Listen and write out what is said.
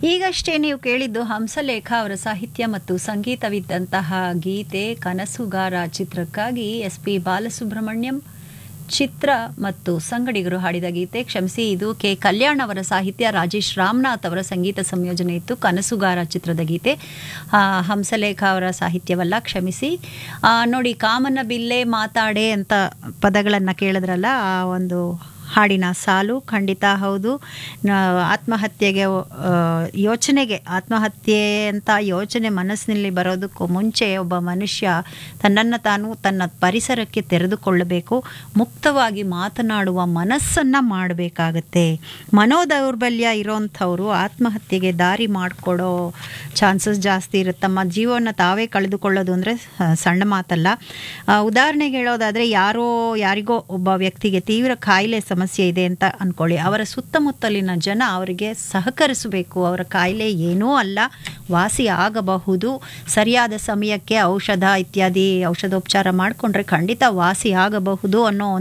ಈಗಷ್ಟೇ ನೀವು ಕೇಳಿದ್ದು ಹಂಸಲೇಖ ಅವರ ಸಾಹಿತ್ಯ ಮತ್ತು ಸಂಗೀತವಿದ್ದಂತಹ ಗೀತೆ ಕನಸುಗಾರ ಚಿತ್ರಕ್ಕಾಗಿ ಎಸ್ ಪಿ ಬಾಲಸುಬ್ರಹ್ಮಣ್ಯಂ ಚಿತ್ರ ಮತ್ತು ಸಂಗಡಿಗರು ಹಾಡಿದ ಗೀತೆ ಕ್ಷಮಿಸಿ ಇದು ಕೆ ಕಲ್ಯಾಣ್ ಅವರ ಸಾಹಿತ್ಯ ರಾಜೇಶ್ ರಾಮನಾಥ್ ಅವರ ಸಂಗೀತ ಸಂಯೋಜನೆ ಇತ್ತು ಕನಸುಗಾರ ಚಿತ್ರದ ಗೀತೆ ಆ, ಹಂಸಲೇಖ ಅವರ ಸಾಹಿತ್ಯವಲ್ಲ ಕ್ಷಮಿಸಿ ಆ, ನೋಡಿ ಕಾಮನ ಬಿಲ್ಲೆ ಮಾತಾಡೆ ಅಂತ ಪದಗಳನ್ನು ಕೇಳಿದ್ರಲ್ಲ ಆ ಒಂದು ಹಾಡಿನ ಸಾಲು ಖಂಡಿತ ಹೌದು ನ- ಆತ್ಮಹತ್ಯೆಗೆ ಆ, ಯೋಚನೆಗೆ ಆತ್ಮಹತ್ಯೆ ಅಂತ ಯೋಚನೆ ಮನಸ್ಸಿನಲ್ಲಿ ಬರೋದಕ್ಕೂ ಮುಂಚೆ ಒಬ್ಬ ಮನುಷ್ಯ ತನ್ನನ್ನು ತಾನು ತನ್ನ ಪರಿಸರಕ್ಕೆ ತೆರೆದುಕೊಳ್ಳಬೇಕು ಮುಕ್ತವಾಗಿ ಮಾತನಾಡುವ ಮನಸ್ಸನ್ನು ಮಾಡಬೇಕಾಗತ್ತೆ ಮನೋದೌರ್ಬಲ್ಯ ಇರೋಂಥವ್ರು ಆತ್ಮಹತ್ಯೆಗೆ ದಾರಿ ಮಾಡಿಕೊಡೋ ಚಾನ್ಸಸ್ ಜಾಸ್ತಿ ಇರುತ್ತೆ ತಮ್ಮ ಜೀವನ ತಾವೇ ಕಳೆದುಕೊಳ್ಳೋದು ಅಂದರೆ ಸಣ್ಣ ಮಾತಲ್ಲ ಆ, ಉದಾಹರಣೆಗೆ ಹೇಳೋದಾದರೆ ಯಾರೋ ಯಾರಿಗೋ ಒಬ್ಬ ವ್ಯಕ್ತಿಗೆ ತೀವ್ರ ಕಾಯಿಲೆ ಸಮಸ್ಯೆ ಇದೆ ಅಂತ ಅಂದ್ಕೊಳ್ಳಿ ಅವರ ಸುತ್ತಮುತ್ತಲಿನ ಜನ ಅವರಿಗೆ ಸಹಕರಿಸಬೇಕು ಅವರ ಕಾಯಿಲೆ ಏನೂ ಅಲ್ಲ ವಾಸಿ ಆಗಬಹುದು ಸರಿಯಾದ ಸಮಯಕ್ಕೆ ಔಷಧ ಇತ್ಯಾದಿ ಔಷಧೋಪಚಾರ ಮಾಡಿಕೊಂಡ್ರೆ ಖಂಡಿತ ವಾಸಿ ಆಗಬಹುದು ಅನ್ನೋ